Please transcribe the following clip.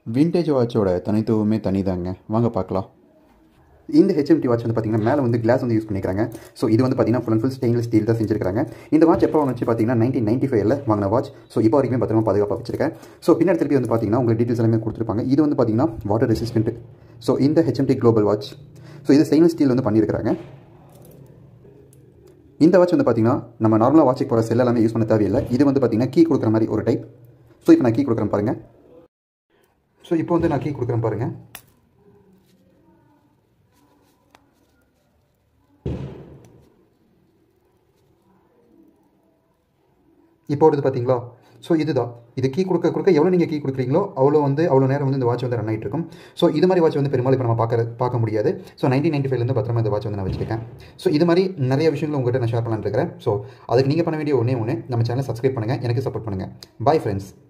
vintage வாட்சோட தனித்துவமே தனிதாங்க வாங்க பார்க்கலாம் இந்த ஹெச்எம்டி வாட்ச் வந்து பார்த்தீங்கன்னா மேலே வந்து கிளாஸ் வந்து யூஸ் பண்ணிக்கிறாங்க ஸோ இது வந்து பார்த்தீங்கன்னா full and full stainless steel தான் செஞ்சிருக்காங்க இந்த வாட்ச் எப்போ வந்துச்சு பார்த்தீங்கன்னா நைன்டீன் நைன்டி ஃபைவ்ல வாங்கின வாட்ச் ஸோ இப்போ வரைக்கும் பத்திரமா பாதுகாப்பாக வச்சிருக்கேன் ஸோ பின்னாடி திருப்பி வந்து பார்த்தீங்கன்னா உங்களுக்கு டீட்டெயில்ஸ் எல்லாமே கொடுத்துருப்பாங்க இது வந்து பார்த்தீங்கன்னா வாட்டர் ரெசிஸ்டன்ட் ஸோ இந்த ஹெச்எம்டி குளோபல் வாட்ச் ஸோ இது ஸ்டெயின்லெஸ் ஸ்டீல் வந்து பண்ணியிருக்காங்க இந்த வாட்ச் வந்து பார்த்தீங்கன்னா நம்ம நார்மலாக வாட்சுக்கு போகிற செல் எல்லாமே யூஸ் பண்ண தேவையில்லை இது வந்து பார்த்தீங்கன்னா கீ கொடுக்குற மாதிரி ஒரு டைப் ஸோ இப்போ நான் கீ கொடுக்குறேன் பாருங்கள் ஸோ இப்போ வந்து நான் கீ கொடுக்குறேன் பாருங்கள் இப்போ வருது பார்த்தீங்களா ஸோ இதுதான் இது கீ கொடுக்க கொடுக்க எவ்வளோ நீங்கள் கீ கொடுக்குறீங்களோ அவ்வளோ வந்து அவ்வளோ நேரம் வந்து இந்த வாட்ச் வந்து ரன் ஆகிட்டு இருக்கும் ஸோ இது மாதிரி வாட்ச் வந்து பெரும்பாலும் இப்போ நம்ம பார்க்க பார்க்க முடியாது ஸோ நைன்டீன் நைன்டி ஃபைவ்லேருந்து பத்திரமா இந்த வாட்ச் வந்து நான் வச்சிருக்கேன் ஸோ இது மாதிரி நிறைய விஷயங்கள் உங்கள்கிட்ட நான் ஷேர் பண்ணலான்னு இருக்கிறேன் ஸோ அதுக்கு நீங்கள் பண்ண வேண்டிய ஒன்றே ஒன்று நம்ம சேனலை சப்ஸ்கிரைப் பண்ணுங்கள் எனக்கு சப்போர்ட் பண்ணுங்கள் பாய் ஃப்ரெண்ட்ஸ்